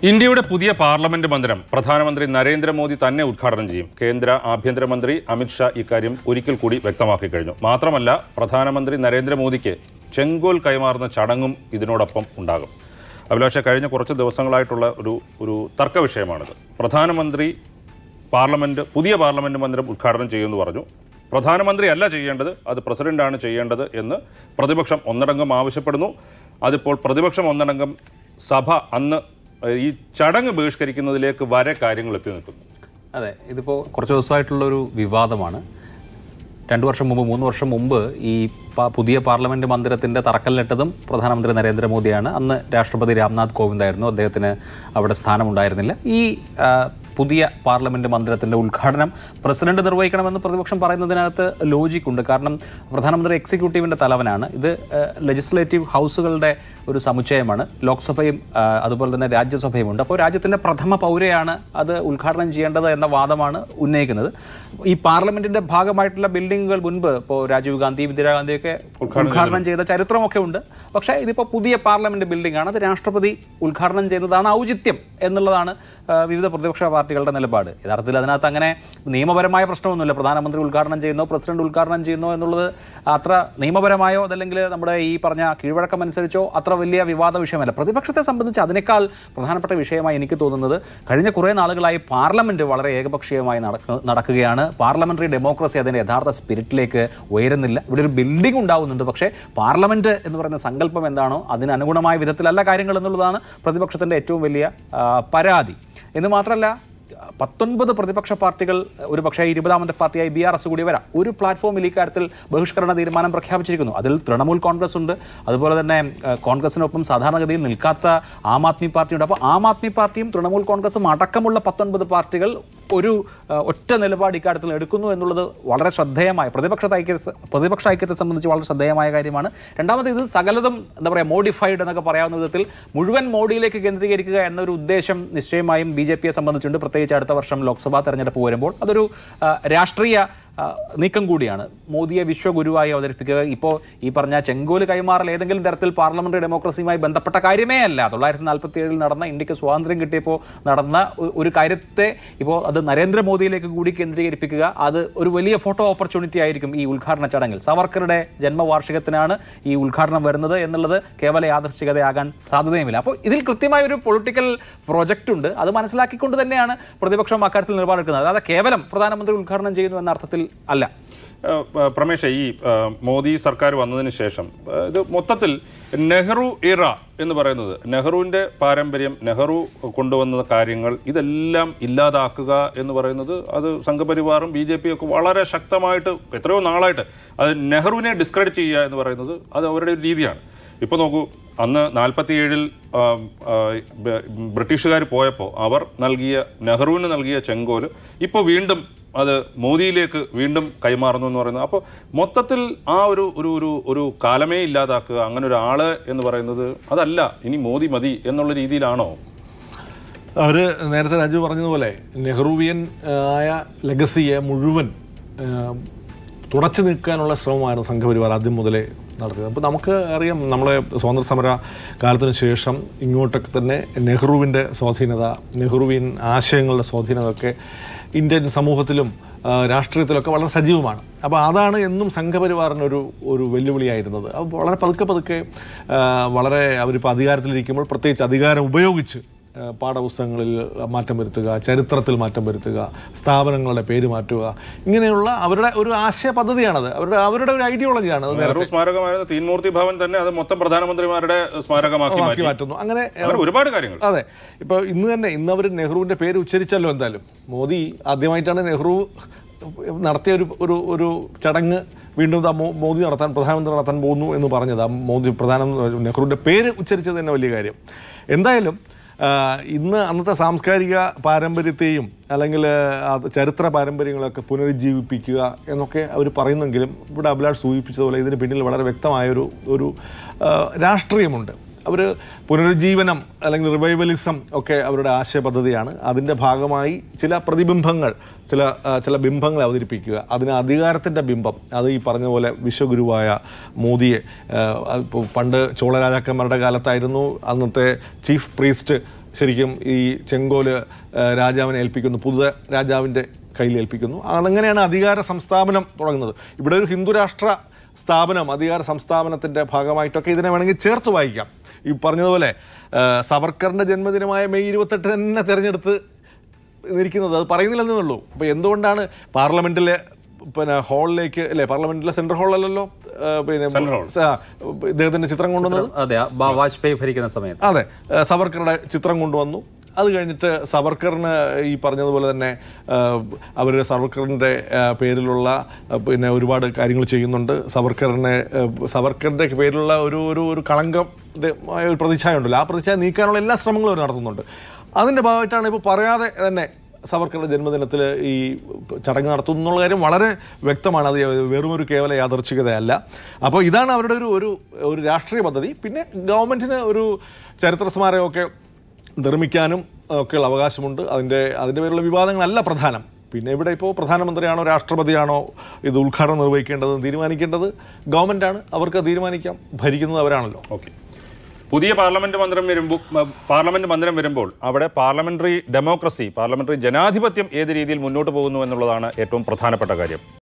ഇന്ത്യയുടെ പുതിയ പാർലമെന്റ് മന്ദിരം പ്രധാനമന്ത്രി നരേന്ദ്രമോദി തന്നെ ഉദ്ഘാടനം ചെയ്യും കേന്ദ്ര ആഭ്യന്തരമന്ത്രി അമിത്ഷാ ഇക്കാര്യം ഒരിക്കൽ കൂടി വ്യക്തമാക്കി കഴിഞ്ഞു മാത്രമല്ല പ്രധാനമന്ത്രി നരേന്ദ്രമോദിക്ക് ചെങ്കോൽ കൈമാറുന്ന ചടങ്ങും ഇതിനോടൊപ്പം ഉണ്ടാകും അഭിലാഷ കഴിഞ്ഞ കുറച്ച് ദിവസങ്ങളായിട്ടുള്ള ഒരു ഒരു തർക്ക വിഷയമാണിത് പ്രധാനമന്ത്രി പാർലമെന്റ് പുതിയ പാർലമെന്റ് മന്ദിരം ഉദ്ഘാടനം ചെയ്യുമെന്ന് പറഞ്ഞു പ്രധാനമന്ത്രി അല്ല ചെയ്യേണ്ടത് അത് പ്രസിഡന്റാണ് ചെയ്യേണ്ടത് എന്ന് പ്രതിപക്ഷം ഒന്നടങ്കം ആവശ്യപ്പെടുന്നു അതിപ്പോൾ പ്രതിപക്ഷം ഒന്നടങ്കം സഭ അന്ന് ഏഹ്, ഈ ചടങ്ങ് ബഹിഷ്കരിക്കുന്നതിലേക്ക് വരെ കാര്യങ്ങൾ എത്തി നിൽക്കുന്നു അതെ ഇതിപ്പോൾ കുറച്ച് ദിവസമായിട്ടുള്ള ഒരു വിവാദമാണ് രണ്ടു വർഷം മുമ്പ് മൂന്ന് വർഷം മുമ്പ് ഈ പ- പുതിയ പാർലമെന്റ് മന്ദിരത്തിന്റെ തറക്കല്ലിട്ടതും പ്രധാനമന്ത്രി നരേന്ദ്രമോദിയാണ് അന്ന് രാഷ്ട്രപതി രാംനാഥ് കോവിന്ദായിരുന്നു അദ്ദേഹത്തിന് അവിടെ സ്ഥാനമുണ്ടായിരുന്നില്ല ഈ ആ, പുതിയ പാർലമെന്റ് മന്ദിരത്തിന്റെ ഉദ്ഘാടനം പ്രസിഡന്റ് നിർവഹിക്കണമെന്ന് പ്രതിപക്ഷം പറയുന്നതിനകത്ത് ലോജിക് ഉണ്ട് കാരണം പ്രധാനമന്ത്രി എക്സിക്യൂട്ടീവിന്റെ തലവനാണ് ഇത് ലെജിസ്ലേറ്റീവ് ഹൗസുകളുടെ ഒരു സമുച്ചയമാണ് ലോക്സഭയും ആ, അതുപോലെ തന്നെ രാജ്യസഭയും ഉണ്ട് അപ്പോൾ രാജ്യത്തിന്റെ പ്രഥമ പൗരയാണ് അത് ഉദ്ഘാടനം ചെയ്യേണ്ടത് എന്ന വാദമാണ് ഉന്നയിക്കുന്നത് ഈ പാർലമെന്റിന്റെ ഭാഗമായിട്ടുള്ള ബിൽഡിങ്ങുകൾ മുൻപ് ഇപ്പോൾ രാജീവ് ഗാന്ധി ഇന്ദിരാഗാന്ധിയൊക്കെ ഉദ്ഘാടനം ചെയ്ത ചരിത്രമൊക്കെ ഉണ്ട് പക്ഷേ ഇതിപ്പോൾ പുതിയ പാർലമെന്റ് ബിൽഡിംഗ് ആണ് അത് രാഷ്ട്രപതി ഉദ്ഘാടനം ചെയ്യുന്നതാണ് ഔചിത്യം എന്നുള്ളതാണ് ആ, വിവിധ പ്രതിപക്ഷ പാർട്ടികളുടെ നിലപാട് യഥാർത്ഥത്തിൽ അതിനകത്ത് അങ്ങനെ നിയമപരമായ പ്രശ്നമൊന്നുമില്ല പ്രധാനമന്ത്രി ഉദ്ഘാടനം ചെയ്യുന്നോ പ്രസിഡന്റ് ഉദ്ഘാടനം ചെയ്യുന്നോ എന്നുള്ളത് അത്ര നിയമപരമായോ അതല്ലെങ്കിൽ നമ്മുടെ ഈ പറഞ്ഞ കീഴ്വഴക്കം അനുസരിച്ചോ അത്ര വലിയ വിവാദ വിഷയമല്ല പ്രതിപക്ഷത്തെ സംബന്ധിച്ച് അതിനേക്കാൾ പ്രധാനപ്പെട്ട വിഷയമായി എനിക്ക് തോന്നുന്നത് കഴിഞ്ഞ കുറേ നാളുകളായി പാർലമെന്റ് വളരെ ഏകപക്ഷീയമായി നടക്ക നടക്കുകയാണ് പാർലമെന്ററി ഡെമോക്രസി അതിന്റെ യഥാർത്ഥ സ്പിരിറ്റിലേക്ക് ഉയരുന്നില്ല ഇവിടെ ഒരു ബിൽഡിംഗ് ഉണ്ടാവുന്നുണ്ട് പക്ഷേ പാർലമെന്റ് എന്ന് പറയുന്ന സങ്കല്പം എന്താണോ അതിന് അനുഗുണമായ വിധത്തിലല്ല കാര്യങ്ങൾ എന്നുള്ളതാണ് പ്രതിപക്ഷത്തിന്റെ ഏറ്റവും വലിയ ആ, പരാതി എന്ന് മാത്രമല്ല പത്തൊൻപത് പ്രതിപക്ഷ പാർട്ടികൾ ഒരു പക്ഷേ ഇരുപതാമത്തെ പാർട്ടിയായി ബി ആർ എസ് കൂടി വരാം ഒരു പ്ലാറ്റ്ഫോമിൽ ഇക്കാര്യത്തിൽ ബഹിഷ്കരണ തീരുമാനം പ്രഖ്യാപിച്ചിരിക്കുന്നു അതിൽ തൃണമൂൽ കോൺഗ്രസ് ഉണ്ട് അതുപോലെ തന്നെ ഏഹ്, കോൺഗ്രസിനൊപ്പം സാധാരണഗതിയിൽ നിൽക്കാത്ത ആം ആദ്മി പാർട്ടിയുണ്ട് അപ്പോൾ ആം ആദ്മി പാർട്ടിയും തൃണമൂൽ കോൺഗ്രസും അടക്കമുള്ള പത്തൊൻപത് പാർട്ടികൾ ഒരു ഏഹ്, ഒറ്റ നിലപാട് ഇക്കാര്യത്തിൽ എടുക്കുന്നു എന്നുള്ളത് വളരെ ശ്രദ്ധേയമായ പ്രതിപക്ഷ ഐക്യ പ്രതിപക്ഷ ഐക്യത്തെ സംബന്ധിച്ച് വളരെ ശ്രദ്ധേയമായ കാര്യമാണ് രണ്ടാമത് ഇത് സകലതും എന്താ പറയുക മോഡിഫൈഡ് എന്നൊക്കെ പറയാവുന്ന വിധത്തിൽ മുഴുവൻ മോഡിയിലേക്ക് കേന്ദ്രീകരിക്കുക എന്നൊരു ഉദ്ദേശം നിശ്ചയമായും ബി ജെ പിയെ സംബന്ധിച്ചുണ്ട് പ്രത്യേകിച്ച് അടുത്ത വർഷം ലോക്സഭാ തെരഞ്ഞെടുപ്പ് വരുമ്പോൾ അതൊരു ആ, രാഷ്ട്രീയ ആ, നീക്കം കൂടിയാണ് മോദിയെ വിശ്വഗുരുവായി അവതരിപ്പിക്കുക ഇപ്പോൾ ഈ പറഞ്ഞ ചെങ്കോല് കൈമാറൽ ഏതെങ്കിലും തരത്തിൽ പാർലമെന്ററി ഡെമോക്രസിയുമായി ബന്ധപ്പെട്ട കാര്യമേ അല്ല തൊള്ളായിരത്തി നാൽപ്പത്തി ഏഴിൽ നടന്ന ഇന്ത്യക്ക് സ്വാതന്ത്ര്യം കിട്ടിയപ്പോൾ നടന്ന ഒ- ഒരു കാര്യത്തെ ഇപ്പോൾ അത് നരേന്ദ്രമോദിയിലേക്ക് കൂടി കേന്ദ്രീകരിപ്പിക്കുക അത് ഒരു വലിയ ഫോട്ടോ ഓപ്പർച്യൂണിറ്റി ആയിരിക്കും ഈ ഉദ്ഘാടന ചടങ്ങിൽ സവർക്കറുടെ ജന്മവാർഷികത്തിനാണ് ഈ ഉദ്ഘാടനം വരുന്നത് എന്നുള്ളത് കേവല യാദൃശ്ചികതയാകാൻ സാധ്യതയുമില്ല അപ്പോൾ ഇതിൽ കൃത്യമായ ഒരു പൊളിറ്റിക്കൽ പ്രൊജക്റ്റ് ഉണ്ട് അത് മനസ്സിലാക്കിക്കൊണ്ട് തന്നെയാണ് പ്രതിപക്ഷം അക്കാര്യത്തിൽ നിലപാടെടുക്കുന്നത് അല്ലാതെ കേവലം പ്രധാനമന്ത്രി ഉദ്ഘാടനം ചെയ്യുന്നു എന്ന അർത്ഥത്തിൽ അല്ല ഏഹ്, ഏഹ്, പ്രമേഷ് ഈ ഏഹ്, മോദി സർക്കാർ വന്നതിന് ശേഷം ഏഹ്, ഇത് മൊത്തത്തിൽ നെഹ്റു ഇറ എന്ന് പറയുന്നത് നെഹ്റുവിൻ്റെ പാരമ്പര്യം നെഹ്റു കൊണ്ടുവന്ന കാര്യങ്ങൾ ഇതെല്ലാം ഇല്ലാതാക്കുക എന്ന് പറയുന്നത് അത് സംഘപരിവാറും ബി ജെ പിയും ഒക്കെ വളരെ ശക്തമായിട്ട് എത്രയോ നാളായിട്ട് അത് നെഹ്റുവിനെ ഡിസ്ക്രെഡിറ്റ് ചെയ്യുക എന്ന് പറയുന്നത് അത് അവരുടെ ഒരു രീതിയാണ് ഇപ്പോൾ നോക്കൂ അന്ന് നാൽപ്പത്തിയേഴിൽ ബ്രിട്ടീഷുകാർ പോയപ്പോൾ അവർ നൽകിയ നെഹ്റുവിന് നൽകിയ ചെങ്കോല് ഇപ്പോൾ വീണ്ടും അത് മോദിയിലേക്ക് വീണ്ടും കൈമാറുന്നു എന്ന് പറയുന്നത് അപ്പോൾ മൊത്തത്തിൽ ആ ഒരു ഒരു ഒരു ഒരു കാലമേ ഇല്ലാതാക്കുക അങ്ങനെ ഒരു ആള് എന്ന് പറയുന്നത് അതല്ല ഇനി മോദി മതി എന്നുള്ള രീതിയിലാണോ അവർ നേരത്തെ രാജു പറഞ്ഞതുപോലെ നെഹ്റുവിയൻ ആ, ആയ ലെഗസിയെ മുഴുവൻ ആ, തുടച്ചു നീക്കാനുള്ള ശ്രമമായിരുന്നു സംഘപരിവാർ ആദ്യം മുതലേ നടത്തിയത് അപ്പോൾ നമുക്ക് അറിയാം നമ്മളെ സ്വാതന്ത്ര്യ സമര കാലത്തിന് ശേഷം ഇങ്ങോട്ടൊക്കെ തന്നെ നെഹ്റുവിൻ്റെ സ്വാധീനത നെഹ്റുവിയൻ ആശയങ്ങളുടെ സ്വാധീനത ഒക്കെ ഇന്ത്യൻ സമൂഹത്തിലും ആ, രാഷ്ട്രീയത്തിലൊക്കെ വളരെ സജീവമാണ് അപ്പോൾ അതാണ് എന്നും സംഘപരിവാറിനൊരു ഒരു വെല്ലുവിളിയായിരുന്നത് അപ്പോൾ വളരെ പതുക്കെ പതുക്കെ ആ, വളരെ അവരിപ്പോൾ അധികാരത്തിലിരിക്കുമ്പോൾ പ്രത്യേകിച്ച് അധികാരം ഉപയോഗിച്ച് ആ, പാഠപുസ്തകങ്ങളിൽ മാറ്റം വരുത്തുക ചരിത്രത്തിൽ മാറ്റം വരുത്തുക സ്ഥാപനങ്ങളുടെ പേര് മാറ്റുക ഇങ്ങനെയുള്ള അവരുടെ ഒരു ആശയ പദ്ധതിയാണത് അവരുടെ അവരുടെ ഒരു ഐഡിയോളജിയാണ് അത് നെഹ്റു സ്മാരകമായിരുന്ന തീൻമൂർത്തി ഭവൻ തന്നെ അത് മൊത്തം പ്രധാനമന്ത്രിമാരുടെ സ്മാരകമാക്കി ആക്കി മാറ്റി മാറ്റുന്നു അങ്ങനെ അങ്ങനെ ഒരുപാട് കാര്യങ്ങൾ അതെ ഇപ്പോൾ ഇന്ന് തന്നെ ഇന്ന് അവർ നെഹ്റുവിൻ്റെ പേര് ഉച്ചരിച്ചല്ലോ എന്തായാലും മോദി ആദ്യമായിട്ടാണ് നെഹ്റു നടത്തിയ ഒരു ഒരു ഒരു ചടങ്ങ് വീണ്ടും ദാ മോ- മോദി നടത്താൻ പ്രധാനമന്ത്രി നടത്താൻ പോകുന്നു എന്ന് പറഞ്ഞത് ആ മോദി പ്രധാന നെഹ്റുവിൻ്റെ പേര് ഉച്ചരിച്ചത് തന്നെ വലിയ കാര്യം എന്തായാലും ആ, ഇന്ന് അന്നത്തെ സാംസ്കാരിക പാരമ്പര്യത്തെയും അല്ലെങ്കിൽ ആ, ചരിത്ര പാരമ്പര്യങ്ങളൊക്കെ പുനരുജ്ജീവിപ്പിക്കുക എന്നൊക്കെ അവർ പറയുന്നെങ്കിലും ഇവിടെ അഭിലാഷ് സൂചിപ്പിച്ചതുപോലെ ഇതിന് പിന്നിൽ വളരെ വ്യക്തമായൊരു ഒരു ആ, രാഷ്ട്രീയമുണ്ട് അവർ പുനരുജ്ജീവനം അല്ലെങ്കിൽ റിവൈവലിസം ഒക്കെ അവരുടെ ആശയ പദ്ധതിയാണ് അതിൻ്റെ ഭാഗമായി ചില പ്രതിബിംബങ്ങൾ ചില ആ, ചില ബിംബങ്ങൾ അവതരിപ്പിക്കുക അതിന് അധികാരത്തിൻ്റെ ബിംബം അത് ഈ പറഞ്ഞ പോലെ വിശ്വഗുരുവായ മോദിയെ ആ, അതിപ്പോ പണ്ട് ചോള രാജാക്കന്മാരുടെ കാലത്തായിരുന്നു അന്നത്തെ ചീഫ് പ്രീസ്റ്റ് ശരിക്കും ഈ ചെങ്കോല് ആ, രാജാവിനെ ഏൽപ്പിക്കുന്നു പുതിയ രാജാവിൻ്റെ കയ്യിൽ ഏൽപ്പിക്കുന്നു അതങ്ങനെയാണ് അധികാര സംസ്ഥാപനം തുടങ്ങുന്നത് ഇവിടെ ഒരു ഹിന്ദു രാഷ്ട്ര സ്ഥാപനം അധികാര സംസ്ഥാപനത്തിൻ്റെ ഭാഗമായിട്ടൊക്കെ ഇതിനെ വേണമെങ്കിൽ ചേർത്ത് വായിക്കാം ഈ പറഞ്ഞതുപോലെ ആ, സവർക്കറിൻ്റെ ജന്മദിനമായ മെയ് ഇരുപത്തെട്ട് തന്നെ തിരഞ്ഞെടുത്ത് ഇരിക്കുന്നത് അത് പറയുന്നില്ലെന്നേ ഉള്ളൂ അപ്പോൾ എന്തുകൊണ്ടാണ് പാർലമെൻറ്റിലെ പിന്നെ ഹാളിലേക്ക് അല്ലേ പാർലമെൻറ്റിലെ സെൻട്രൽ ഹാളല്ലല്ലോ ആ, പിന്നെ Central hall. ആ, ഇദ്ദേഹത്തിൻ്റെ ചിത്രം കൊണ്ടുവന്നത് അതെ ആ ബാ- വാജ്പേയി ഭരിക്കുന്ന സമയത്ത് അതെ ഏഹ് സവർക്കറുടെ ചിത്രം കൊണ്ടുവന്നു അത് കഴിഞ്ഞിട്ട് സവർക്കറിന് ഈ പറഞ്ഞതുപോലെ തന്നെ അവർ സവർക്കറിൻ്റെ ഏഹ് പേരിലുള്ള ഏഹ് പിന്നെ ഒരുപാട് കാര്യങ്ങൾ ചെയ്യുന്നുണ്ട് സവർക്കറിനെ ഏഹ് സവർക്കറിൻ്റെ പേരിലുള്ള ഒരു ഒരു ഒരു കളങ്കം മായ ഒരു പ്രതിച്ഛായ ഉണ്ടല്ലോ ആ പ്രതിച്ഛായ നീക്കാനുള്ള എല്ലാ ശ്രമങ്ങളും അവർ നടത്തുന്നുണ്ട് അതിൻ്റെ ഭാഗമായിട്ടാണ് ഇപ്പോൾ പറയാതെ തന്നെ സവർക്കറുടെ ജന്മദിനത്തിൽ ഈ ചടങ്ങ് നടത്തുന്നു എന്നുള്ള കാര്യം വളരെ വ്യക്തമാണ് അത് വെറും ഒരു കേവല യാദർച്ഛികതയല്ല അപ്പോൾ ഇതാണ് അവരുടെ ഒരു ഒരു ഒരു രാഷ്ട്രീയ പദ്ധതി പിന്നെ ഗവൺമെൻറ്റിന് ഒരു ചരിത്ര സ്മാരകമൊക്കെ നിർമ്മിക്കാനും ഒക്കെയുള്ള അവകാശമുണ്ട് അതിൻ്റെ അതിൻ്റെ പേരിലുള്ള വിവാദങ്ങളല്ല പ്രധാനം പിന്നെ ഇവിടെ ഇപ്പോൾ പ്രധാനമന്ത്രിയാണോ രാഷ്ട്രപതിയാണോ ഇത് ഉദ്ഘാടനം നിർവഹിക്കേണ്ടത് തീരുമാനിക്കേണ്ടത് ഗവൺമെൻറ്റാണ് അവർക്ക് തീരുമാനിക്കാം ഭരിക്കുന്നത് അവരാണല്ലോ ഓക്കെ പുതിയ പാർലമെന്റ് മന്ദിരം വരുമ്പോൾ പാർലമെന്റ് മന്ദിരം വരുമ്പോൾ അവിടെ പാർലമെന്ററി ഡെമോക്രസി പാർലമെന്ററി ജനാധിപത്യം ഏത് രീതിയിൽ മുന്നോട്ട് പോകുന്നു എന്നുള്ളതാണ് ഏറ്റവും പ്രധാനപ്പെട്ട കാര്യം